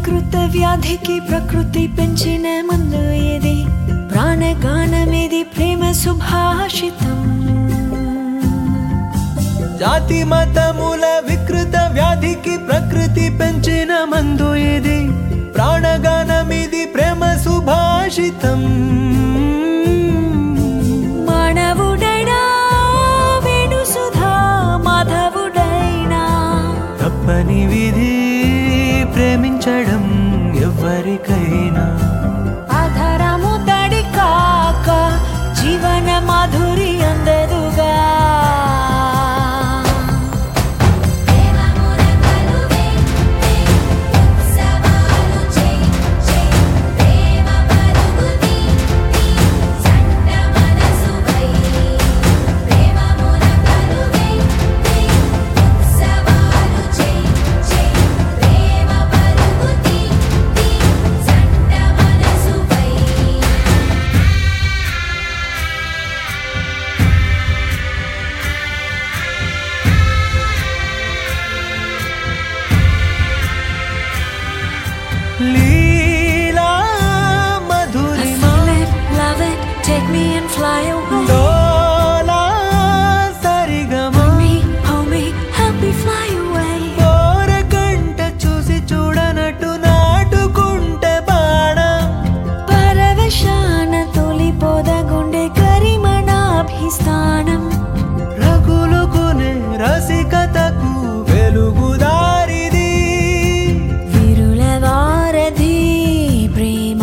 వికృత వ్యాధికి ప్రకృతి పెంచిన మందు ఇది ప్రాణగానమిది ప్రేమ సుభాషితం జాతి మతముల వికృత వ్యాధికి ప్రకృతి పెంచిన మందు ఇది ప్రాణగానమిది ప్రేమ సుభాషితం మానవుడైనా వేణు సుధా మాధవుడైనా తప్పని విధి ప్రేమించడం ఎవరికైనా ఆధారము తడి కాక జీవన మాధురి అందదుగా లీలా Madhurima Feel it, love it, take me and fly away. Dola Saregama Me, hold me, help me fly away. ఓరగంట చూసి చూడనట్టు నాటుకుంటే బాణం పరవశాన తొలిపోద గుండె కరిమణాభిస్థానం రగులుకునే రసికతకు వెలుగుదారిది విరుల వారధి ప్రేమ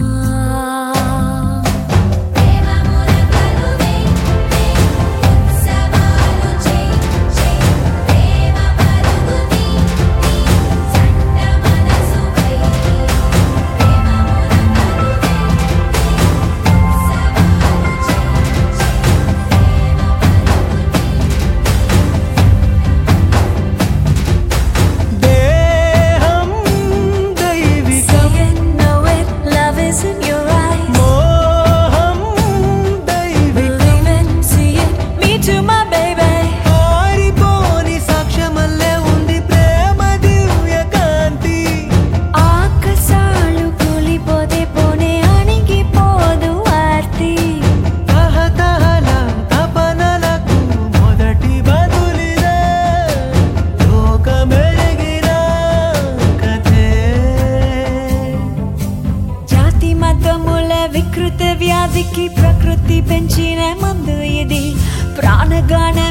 దేహం దైవికం See it, know it, love is in your eyes. మోహం దైవికం Believe it, see it, me too, my baby. ఆరిపోని సాక్ష్యమల్లే ఉంది ప్రేమ దివ్య కాంతి ఆకాశాలు కూలిపోతే పోనే అణిగిపోదు ఆర్తి తహతహల తపనలకు మొదటి బదులిదే లోకమెరిగిన కథే జాతి మతముల వికృత వ్యాధికి ప్రకృతి పెంచిన మందు ఇది ప్రాణగాన